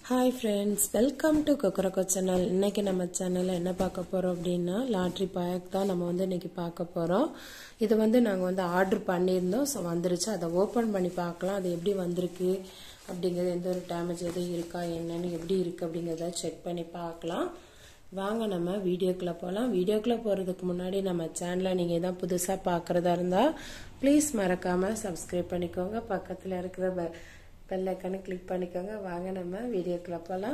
hi friends welcome to Kokkarakko channel இன்னைக்கு நம்ம சேனலில் என்ன பார்க்க போகிறோம் அப்படின்னா லாட்ரி பேக் தான் நம்ம வந்து இன்னைக்கு பார்க்க போகிறோம் இது வந்து நாங்கள் வந்து ஆர்டர் பண்ணியிருந்தோம் ஸோ வந்துருச்சு அதை ஓப்பன் பண்ணி பார்க்கலாம் அது எப்படி வந்திருக்கு அப்படிங்கிறது எந்த ஒரு டேமேஜ் எதுவும் இருக்கா என்னன்னு எப்படி இருக்குது அப்படிங்கிறத செக் பண்ணி பார்க்கலாம் வாங்க நம்ம வீடியோக்குள்ளே போகலாம் வீடியோக்குள்ளே போகிறதுக்கு முன்னாடி நம்ம சேனலை நீங்கள் தான் புதுசாக பார்க்குறதா இருந்தால் ப்ளீஸ் மறக்காமல் சப்ஸ்கிரைப் பண்ணிக்கோங்க பக்கத்தில் இருக்கிற பெ பெல் ஐக்கானை கிளிக் பண்ணிக்கோங்க வாங்க நம்ம வீடியோக்குள்ளே போகலாம்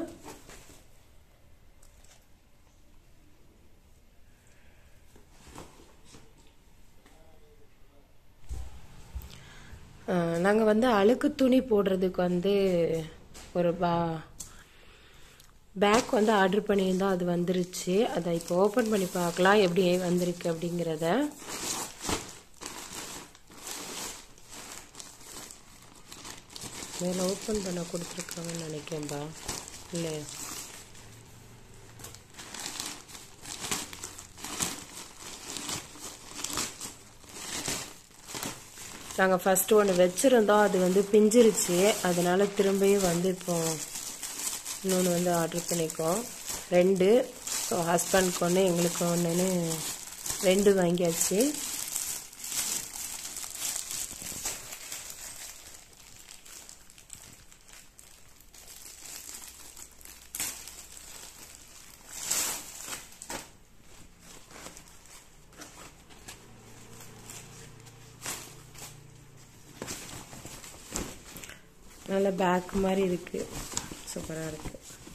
நாங்கள் வந்து அழுக்கு துணி போடுறதுக்கு வந்து ஒரு பா பேக் வந்து ஆர்டர் பண்ணியிருந்தோம் அது வந்துருச்சு அதை இப்போ ஓப்பன் பண்ணி பார்க்கலாம் எப்படி வந்திருக்கு அப்படிங்கிறத மேலே ஓப்பன் பண்ண கொடுத்துருக்காங்கன்னு நினைக்கிறேன்பா இல்லை நாங்கள் ஃபஸ்ட்டு ஒன்று வச்சுருந்தோம் அது வந்து பிஞ்சிருச்சு அதனால் திரும்பியும் வந்து இப்போ இன்னொன்று வந்து ஆர்டர் பண்ணிக்கோம் ரெண்டு ஸோ ஹஸ்பண்ட்க்கு ஒன்று எங்களுக்கு ஒன்றுன்னு ரெண்டு வாங்கியாச்சு நல்ல பேக் மாதிரி இருக்கு சூப்பராக இருக்கு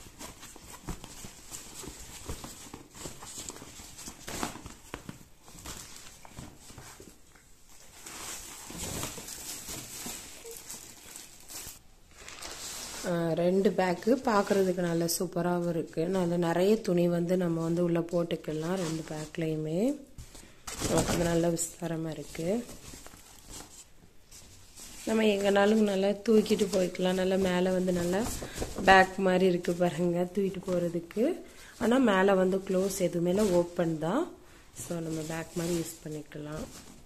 ரெண்டு பேக்கு பார்க்குறதுக்கு நல்ல சூப்பராகவும் இருக்குது நல்ல நிறைய துணி வந்து நம்ம வந்து உள்ளே போட்டுக்கலாம் ரெண்டு பேக்லேயுமே நமக்கு வந்து நல்ல விஸ்தாரமாக இருக்குது நம்ம எங்கேனாலும் நல்லா தூக்கிட்டு போய்க்கலாம் நல்லா மேலே வந்து நல்லா பேக் மாதிரி இருக்குது பாருங்க தூக்கிட்டு போகிறதுக்கு ஆனால் மேலே வந்து க்ளோஸ் எதுவுமே ஓப்பன் தான் ஸோ நம்ம பேக் மாதிரி யூஸ் பண்ணிக்கலாம்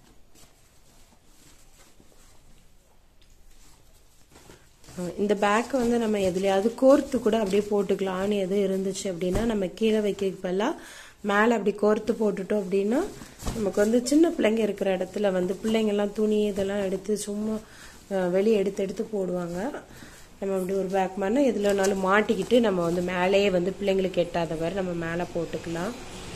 இந்த பேக் வந்து நம்ம எதுலையாவது கோர்த்து கூட அப்படியே போட்டுக்கலாம்னு எது இருந்துச்சு அப்படின்னா நம்ம கீழே வைக்க பதிலாக மேலே அப்படி கோர்த்து போட்டுட்டோம் அப்படின்னா நமக்கு வந்து சின்ன பிள்ளைங்க இருக்கிற இடத்துல வந்து பிள்ளைங்கெல்லாம் துணி இதெல்லாம் எடுத்து சும்மா வெளியே எடுத்து எடுத்து போடுவாங்க நம்ம அப்படி ஒரு பேக் மாதிரினா எதுலனாலும் மாட்டிக்கிட்டு நம்ம வந்து மேலேயே வந்து பிள்ளைங்களுக்கு எட்டாத மாதிரி நம்ம மேலே போட்டுக்கலாம்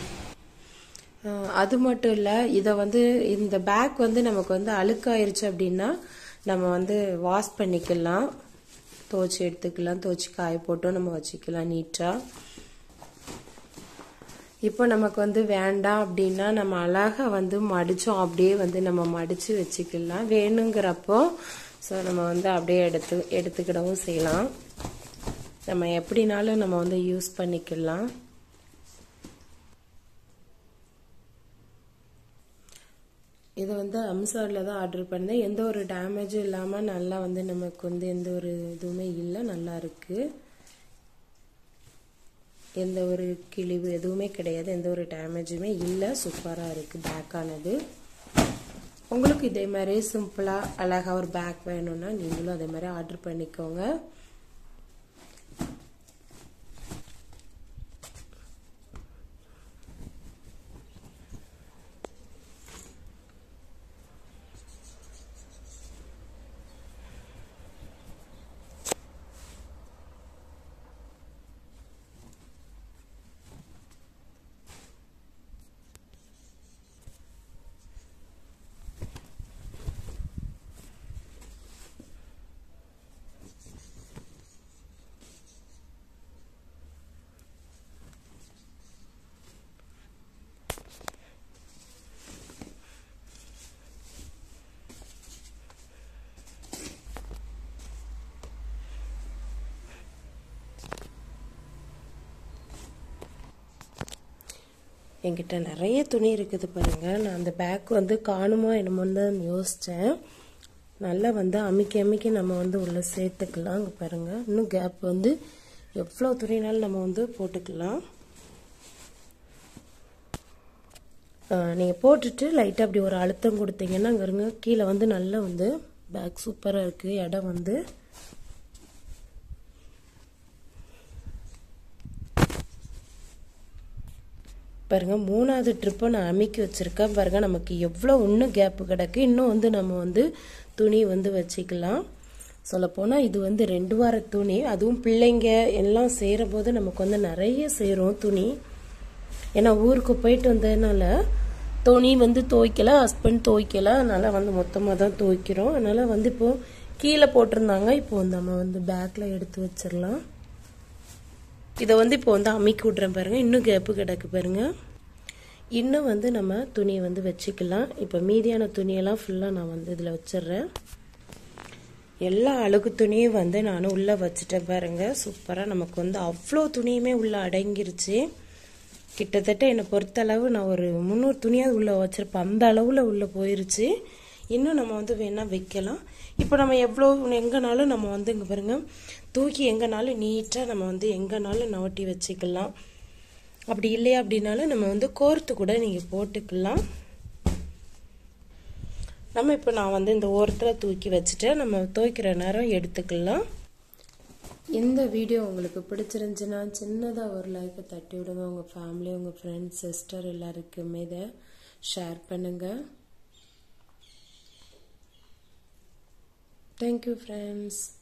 அது மட்டும் இல்லை இதை வந்து இந்த பேக் வந்து நமக்கு வந்து அழுக்காயிருச்சு அப்படின்னா நம்ம வந்து வாஷ் பண்ணிக்கலாம் துவச்சி எடுத்துக்கலாம் துவச்சி காய போட்டும் நம்ம வச்சுக்கலாம் நீட்டாக இப்போ நமக்கு வந்து வேண்டாம் அப்படின்னா நம்ம அழகாக வந்து மடித்தோம் அப்படியே வந்து நம்ம மடித்து வச்சுக்கலாம் வேணுங்கிறப்போ ஸோ நம்ம வந்து அப்படியே எடுத்து எடுத்துக்கிடவும் செய்யலாம் நம்ம எப்படினாலும் நம்ம வந்து யூஸ் பண்ணிக்கலாம் இது வந்து அம்சாரில் தான் ஆர்டர் பண்ணேன் எந்த ஒரு டேமேஜும் இல்லாமல் நல்லா வந்து நமக்கு வந்து எந்த ஒரு இதுவுமே இல்லை நல்லா இருக்குது எந்த ஒரு கிழிவு எதுவுமே கிடையாது எந்த ஒரு டேமேஜுமே இல்லை சூப்பராக இருக்குது பேக்கானது உங்களுக்கு இதே மாதிரி சிம்பிளாக அழகாக ஒரு பேக் வேணும்னா நீங்களும் அதே மாதிரி ஆர்டர் பண்ணிக்கோங்க என்கிட்ட நிறைய துணி இருக்குது பாருங்கள் நான் அந்த பேக் வந்து காணுமா என்னமோன்னு தான் யோசித்தேன் நல்லா வந்து அமுக்கி அமுக்கி நம்ம வந்து உள்ளே சேர்த்துக்கலாம் அங்கே பாருங்கள் இன்னும் கேப் வந்து எவ்வளோ துணினாலும் நம்ம வந்து போட்டுக்கலாம் நீங்கள் போட்டுட்டு லைட்டாக அப்படி ஒரு அழுத்தம் கொடுத்தீங்கன்னா அங்கே இருங்க கீழே வந்து நல்லா வந்து பேக் சூப்பராக இருக்குது இடம் வந்து பாருங்க மூணாவது ட்ரிப்பை நான் அமைக்கி வச்சுருக்கேன் பாருங்க நமக்கு எவ்வளோ இன்னும் கேப்பு கிடக்கு இன்னும் வந்து நம்ம வந்து துணி வந்து வச்சுக்கலாம் சொல்லப்போனால் இது வந்து ரெண்டு வார துணி அதுவும் பிள்ளைங்க எல்லாம் சேர போது நமக்கு வந்து நிறைய சேரும் துணி ஏன்னா ஊருக்கு போயிட்டு வந்ததுனால துணி வந்து துவைக்கல ஹஸ்பண்ட் துவைக்கல அதனால வந்து மொத்தமாக தான் துவைக்கிறோம் அதனால வந்து இப்போ கீழே போட்டிருந்தாங்க இப்போ வந்து நம்ம வந்து பேக்கில் எடுத்து வச்சிடலாம் இதை வந்து இப்போ வந்து அமுக்கி விட்றேன் பாருங்க இன்னும் கேப்பு கிடக்கு பாருங்க இன்னும் வந்து நம்ம துணியை வந்து வச்சுக்கலாம் இப்போ மீதியான துணியெல்லாம் ஃபுல்லாக நான் வந்து இதில் வச்சிடுறேன் எல்லா அழுகு துணியும் வந்து நான் உள்ளே வச்சுட்டேன் பாருங்க சூப்பராக நமக்கு வந்து அவ்வளோ துணியுமே உள்ளே அடங்கிருச்சு கிட்டத்தட்ட என்னை பொறுத்தளவு நான் ஒரு முந்நூறு துணியாவது உள்ளே வச்சுருப்பேன் அந்த அளவில் உள்ளே போயிருச்சு இன்னும் நம்ம வந்து வேணால் வைக்கலாம் இப்போ நம்ம எவ்வளோ எங்கேனாலும் நம்ம வந்து இங்கே பாருங்க தூக்கி எங்கேனாலும் நீட்டாக நம்ம வந்து எங்கேனாலும் நவட்டி வச்சுக்கலாம் அப்படி இல்லையா அப்படின்னாலும் நம்ம வந்து கோர்த்து கூட நீங்கள் போட்டுக்கலாம் நம்ம இப்போ நான் வந்து இந்த ஓரத்தில் தூக்கி வச்சுட்டு நம்ம துவைக்கிற நேரம் எடுத்துக்கலாம் இந்த வீடியோ உங்களுக்கு பிடிச்சிருந்துச்சுன்னா சின்னதாக ஒரு லைக்கை தட்டி விடுங்க உங்கள் ஃபேமிலி உங்கள் ஃப்ரெண்ட்ஸ் சிஸ்டர் எல்லாருக்குமே இதை ஷேர் பண்ணுங்கள் தேங்க்யூ ஃப்ரெண்ட்ஸ்